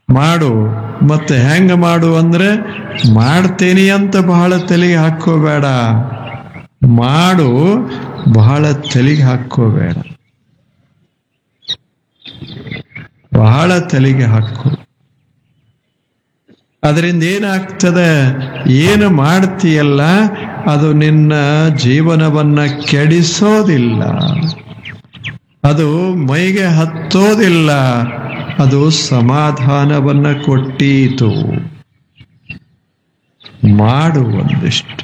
ಮಾಡು ಮತ್ತೆ ಹೆಂಗ ಮಾಡು ಅಂದ್ರೆ ಮಾಡ್ತೇನಿ ಅಂತ ಬಹಳ ತಲೆಗೆ ಹಾಕೋಬೇಡ ಮಾಡು ಬಹಳ ತಲೆಗೆ ಹಾಕೋಬೇಡ ಬಹಳ ತಲೆಗೆ ಹಾಕೋ ಅದರಿಂದ ಏನಾಗ್ತದೆ ಏನು ಮಾಡ್ತೀಯಲ್ಲ ಅದು ನಿನ್ನ ಜೀವನವನ್ನ ಕೆಡಿಸೋದಿಲ್ಲ ಅದು ಮೈಗೆ ಹತ್ತೋದಿಲ್ಲ ಅದು ಸಮಾಧಾನವನ್ನ ಕೊಟ್ಟೀತು ಮಾಡು ಒಂದಿಷ್ಟು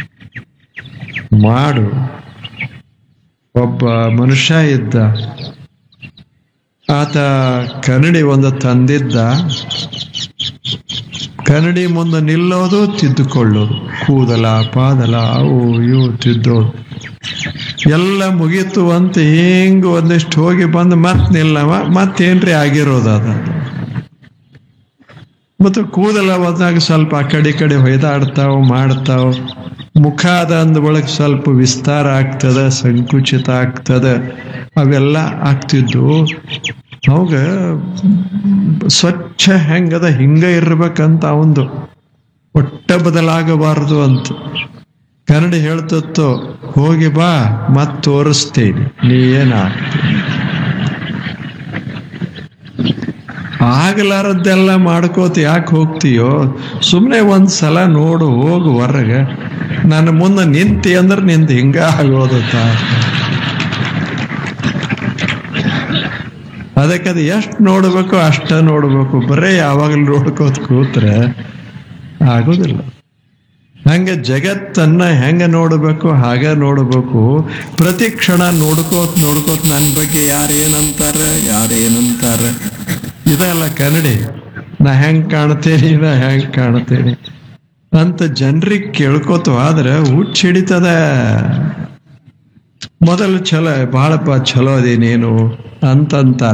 ಮಾಡು ಒಬ್ಬ ಮನುಷ್ಯ ಇದ್ದ ಆತ ಕನ್ನಡಿ ಒಂದು ತಂದಿದ್ದ ಕನ್ನಡಿ ಮುಂದೆ ನಿಲ್ಲೋದು ತಿದ್ದುಕೊಳ್ಳೋದು ಕೂದಲ ಪಾದಲ ಅವು ಇವು ತಿದ್ದೋದು ಎಲ್ಲ ಮುಗೀತು ಅಂತ ಹಿಂಗ ಒಂದಿಷ್ಟು ಹೋಗಿ ಬಂದು ಮತ್ ನಿಲ್ಲವ ಮತ್ತೇನ್ರಿ ಆಗಿರೋದು ಅದ ಮತ್ತು ಕೂದಲ ಹೋದಾಗ ಸ್ವಲ್ಪ ಆ ಕಡೆ ಈ ಕಡೆ ಹೊಯ್ದಾಡ್ತಾವ ಮಾಡ್ತಾವ ಮುಖ ಅದ ಅಂದ ಒಳಗೆ ಸ್ವಲ್ಪ ವಿಸ್ತಾರ ಆಗ್ತದ ಸಂಕುಚಿತ ಆಗ್ತದ ಅವೆಲ್ಲ ಆಗ್ತಿದ್ದು ಅವಾಗ ಸ್ವಚ್ಛ ಹೆಂಗದ ಹಿಂಗ ಇರ್ಬೇಕಂತ ಅವಂದು ಒಟ್ಟ ಬದಲಾಗಬಾರದು ಅಂತ ಕನ್ನಡಿ ಹೇಳ್ತತ್ತು ಹೋಗಿ ಬಾ ಮತ್ ತೋರಿಸ್ತೇನೆ ನೀ ಏನಾಗ್ತೀನಿ ಆಗಲಾರದ್ದೆಲ್ಲ ಮಾಡ್ಕೋತ ಯಾಕೆ ಹೋಗ್ತೀಯೋ ಸುಮ್ಮನೆ ಒಂದ್ ಸಲ ನೋಡು ಹೋಗು ಹೊರಗೆ ನನ್ನ ಮುಂದೆ ನಿಂತಿ ಅಂದ್ರೆ ನಿಂದು ಹಿಂಗ ಆಗೋದತ್ತ ಅದಕ್ಕೆ ಅದು ಎಷ್ಟು ನೋಡ್ಬೇಕು ಅಷ್ಟ ನೋಡ್ಬೇಕು ಬರೇ ಯಾವಾಗಲೂ ನೋಡ್ಕೋತ ಕೂತ್ರೆ ಆಗೋದಿಲ್ಲ ಹಂಗೆ ಜಗತ್ತನ್ನ ಹೆಂಗ ನೋಡಬೇಕು ಹಾಗ ನೋಡಬೇಕು ಪ್ರತಿ ಕ್ಷಣ ನೋಡ್ಕೋತ ನೋಡ್ಕೋತ ನನ್ನ ಬಗ್ಗೆ ಯಾರು ಏನಂತಾರ ಯಾರು ಏನಂತಾರ ಇದಲ್ಲ ಕನ್ನಡಿ ನಾ ಹೆಂಗ್ ಕಾಣ್ತೇನಿ ನಾ ಹೆಂಗ್ ಕಾಣ್ತೇನಿ ಅಂತ ಜನರಿಗೆ ಕೇಳ್ಕೋತ ಆದ್ರೆ ಹುಚ್ಚ ಹಿಡಿತದ ಮೊದಲು ಚಲೋ ಬಹಳಪ್ಪ ಚಲೋ ಅದೇನೇನು ಅಂತಂತಾರ